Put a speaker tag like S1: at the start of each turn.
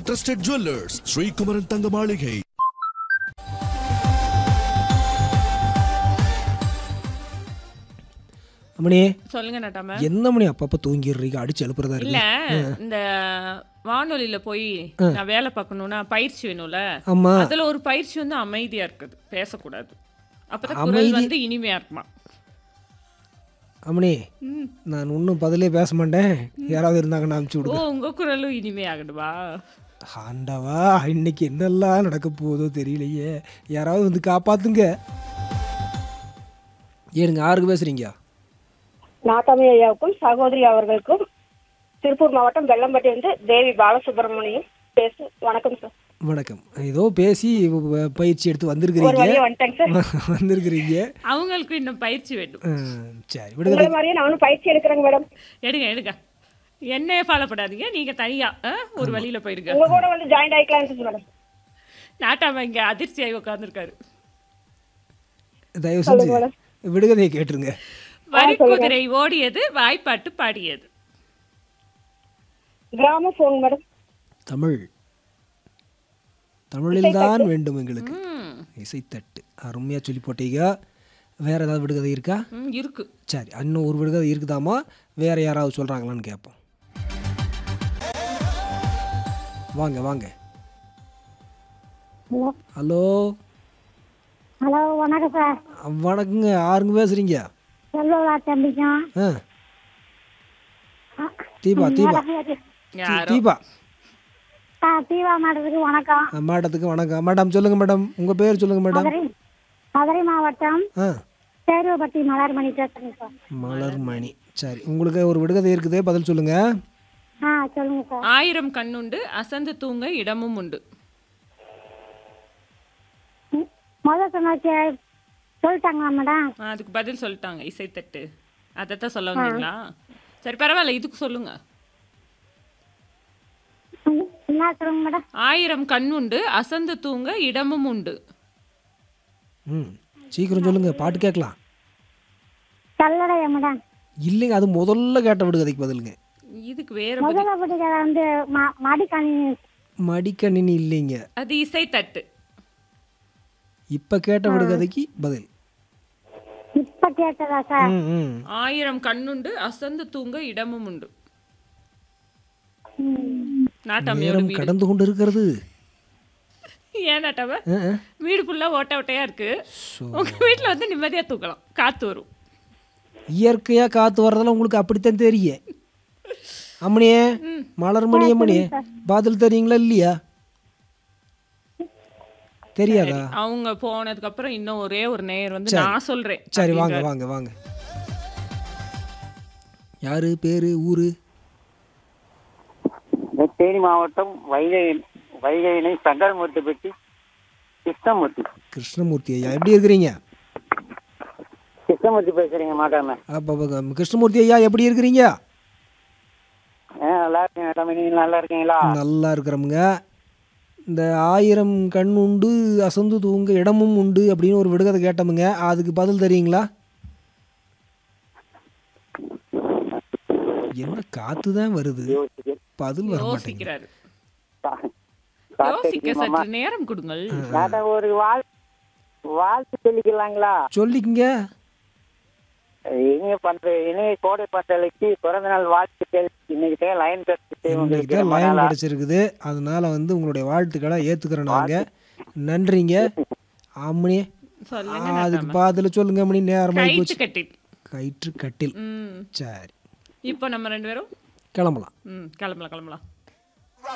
S1: Trusted jewellers Sri Kumaran தங்க மாளிகை
S2: அம்மணி
S3: சொல்லுங்க நட்டாம
S2: என்ன மணி அப்பப்போ தூங்கிடுறீங்க அடிச்சு எழுப்புறதா
S3: இல்ல
S2: இருக்கு
S3: இந்த வானொலியில போய் நான் வேலை பார்க்கணும்னா பயிற்சி வேணும்ல
S2: ஆமா
S3: அதுல ஒரு பயிற்சி வந்து அமைதியா இருக்குது பேசக்கூடாது அப்பதான்
S2: அமைதி-
S3: குரல் வந்து இனிமையா இருக்குமா
S2: அம்மணி நான் இன்னும் பதிலே பேச மாட்டேன் யாராவது இருந்தாங்கன்னா அனுப்பிச்சு
S3: ஓ
S2: விடுங்க
S3: உங்க குரலும் இனிமையாகணுமா
S2: ஆண்டவா இன்னைக்கு என்னெல்லாம் நடக்க போதோ தெரியலையே யாராவது வந்து காப்பாத்துங்க ஏனுங்க யாருக்கு பேசுறீங்க
S4: நாட்டாமி ஐயாவுக்கும் சகோதரி அவர்களுக்கும் திருப்பூர் மாவட்டம் வெள்ளம்பட்டி வந்து தேவி பாலசுப்ரமணியம் பேசு வணக்கம் சார்
S2: வணக்கம் ஏதோ பேசி வ- பயிற்சி எடுத்து
S4: ஒரு
S2: வந்திருக்கிறீங்க
S4: வழியா வந்துட்டேங்க சார்
S2: வந்திருக்கிறீங்க
S3: அவங்களுக்கு இன்னும் பயிற்சி வேண்டும்
S2: ஆ, சரி விடுங்க
S4: உங்களை மாதிரியே நானும் பயிற்சி எடுக்கிறேங்க மேடம்
S3: எடுங்க எடுங்க என்னைய ஃபாலோ பண்ணாதீங்க நீங்க தனியா ஆ, ஒரு வழியில போயிருங்க
S4: உங்க கூட வந்து ஜாயின் ஆயிக்கலாம் மேடம்
S3: நாட்டாம இங்க அதிர்ச்சியாகி உட்காந்துருக்காரு
S2: தயவு செஞ்சு விடுகதையை கேட்டுருங்க
S3: வரிக்குதிரை ஓடியது வாய்ப்பாட்டு பாடியது
S4: கிராம போன் மேடம்
S2: தமிழ் தமிழில் தான் வேண்டும் எங்களுக்கு
S3: ம்,
S2: இசைத்தட்டு அருமையாக சொல்லி போட்டீங்க வேற ஏதாவது விடுகதை இருக்கா
S3: ம், இருக்கு
S2: சரி இன்னும் ஒரு விடுகதை இருக்குதாமா வேற யாராவது சொல்கிறாங்களான்னு கேட்போம் வாங்க வாங்க
S4: ஹலோ
S2: ஹலோ
S4: ஹலோ வணக்கம் சார்
S2: வணக்கங்க யாருங்க பேசுறீங்க
S4: செல்வா தம்பிக்கும்
S2: ஆ தீபா தீபா தீ-
S3: யாரோ
S2: தீபா
S4: தீவா மாடத்துக்கு வணக்கம்
S2: ஆ, மேடத்துக்கு வணக்கம் மேடம் சொல்லுங்க மேடம் உங்கள் பேர் சொல்லுங்க மேடம்
S4: மதுரை மாவட்டம்
S2: ஆ
S4: சேருவப்பட்டி மலர்மணி பேசுறேங்க சார்
S2: மலர்மணி சரி உங்களுக்கு ஒரு விடுகதை இருக்குது பதில் சொல்லுங்க
S4: ஆ சொல்லுங்க சார்
S3: ஆயிரம் கண்ணுண்டு அசந்து தூங்க இடமும் உண்டு
S4: முதல் சொன்ன சொல்லிட்டாங்களா மேடம்
S3: ஆ, அதுக்கு பதில் சொல்லிட்டாங்க இசைத்தட்டு அதைத்தான் சொல்ல வந்தீங்களா சரி பரவாயில்ல இதுக்கு சொல்லுங்க
S4: என்ன சொல்லுங்க மேடம்
S3: ஆயிரம் கண் உண்டு அசந்து தூங்க இடமும் உண்டு
S2: ம் சீக்கிரம் சொல்லுங்க பாட்டு கேட்கலாம்
S4: கல்லடையா மேடம்
S2: இல்லைங்க அது முதல்ல கேட்ட விடுகதைக்கு பதிலுங்க
S3: இதுக்கு வேற பதில்
S4: முதல்ல பட்டிக்கார வந்து ம- மடிக்கணி
S2: மடிக்கணினி இல்லைங்க
S3: அது இசைத்தட்டு
S2: இப்போ கேட்ட விடுகதைக்கு பதில்
S4: இப்ப கேட்டதா சார்
S2: ம் ம்
S3: ஆயிரம் கண்ணுண்டு அசந்து தூங்க இடமும் உண்டு நாட்டாமையோட
S2: நேரம்
S3: வீடு
S2: கடந்து கொண்டு இருக்கிறது
S3: ஏன் நாட்டாம
S2: ஆ, ஆ.
S3: வீடு ஃபுல்லா ஓட்ட ஓட்டையா இருக்கு
S2: ஸோ
S3: உங்க வீட்டுல வந்து நிம்மதியா தூக்கலாம் காத்து வரும்
S2: இயற்கையாக காற்று வர்றதெல்லாம் உங்களுக்கு அப்படித்தான் தெரியும் அம்மணியே மலர்மணி அம்மணியே பதில் தெரியுங்களா இல்லையா தெரியாதா
S3: அவங்க போனதுக்கு அப்புறம் இன்னும் ஒரே ஒரு நேயர் வந்து நான் சொல்றேன்
S2: சரி வாங்க வாங்க வாங்க யாரு பேரு ஊரு
S5: தேனி மாவட்டம் வைகை வைகை இணை சங்கரமூர்த்தி பெட்டி கிருஷ்ணமூர்த்தி
S2: கிருஷ்ணமூர்த்தி ஐயா எப்படி இருக்கிறீங்க
S5: கிருஷ்ணமூர்த்தி பேசுறீங்க மாட்டாம
S2: அப்போ அப்போ, கிருஷ்ணமூர்த்தி ஐயா எப்படி இருக்கிறீங்க
S5: ஆ நல்லா இருக்கேன் மேடம் நீங்க நல்லா இருக்கீங்களா
S2: நல்லா இருக்கிறோமுங்க இந்த ஆயிரம் கண் உண்டு அசந்து தூங்க இடமும் உண்டு அப்படின்னு ஒரு விடுகதை கேட்டோமுங்க அதுக்கு பதில் தெரியுங்களா என்ன காத்து தான் வருது
S5: யோசிக்க
S2: பதில் வர மாட்டேங்குது
S3: யோசிக்கிறாரு
S5: கா-
S3: யோசிக்க சற்று நேரம் கொடுங்கள்
S5: தாத்தா ஒரு வாழ் வாழ்த்து சொல்லிக்கலாங்களா
S2: சொல்லிக்கங்க
S5: இனிய பண்ற இணைய கோடை பந்தலைக்கு பிறந்த நாள் வாழ்த்துக்கள் இன்னைக்கு தான் லைன்
S2: இன்னைக்கு
S5: உங்களுக்கு
S2: தான்
S5: ரொம்ப
S2: லைன்
S5: நாளா.
S2: கிடச்சிருக்குது அதனால வந்து உங்களுடைய வாழ்த்துக்களை ஏற்றுக்கிறோம் நாங்கள் நன்றிங்க அம்மணி
S3: சொல்லுங்க
S2: ஆ, அதுக்கு பதில் சொல்லுங்க அம்மணி நேரமாகி
S3: கைத்து
S2: போச்சு
S3: கட்டில்
S2: கயிற்று கட்டில்
S3: ம்
S2: சரி
S3: இப்போ நம்ம ரெண்டு பேரும்
S2: கிளம்பலாம்
S3: ம் கிளம்பலாம் கிளம்பலாம்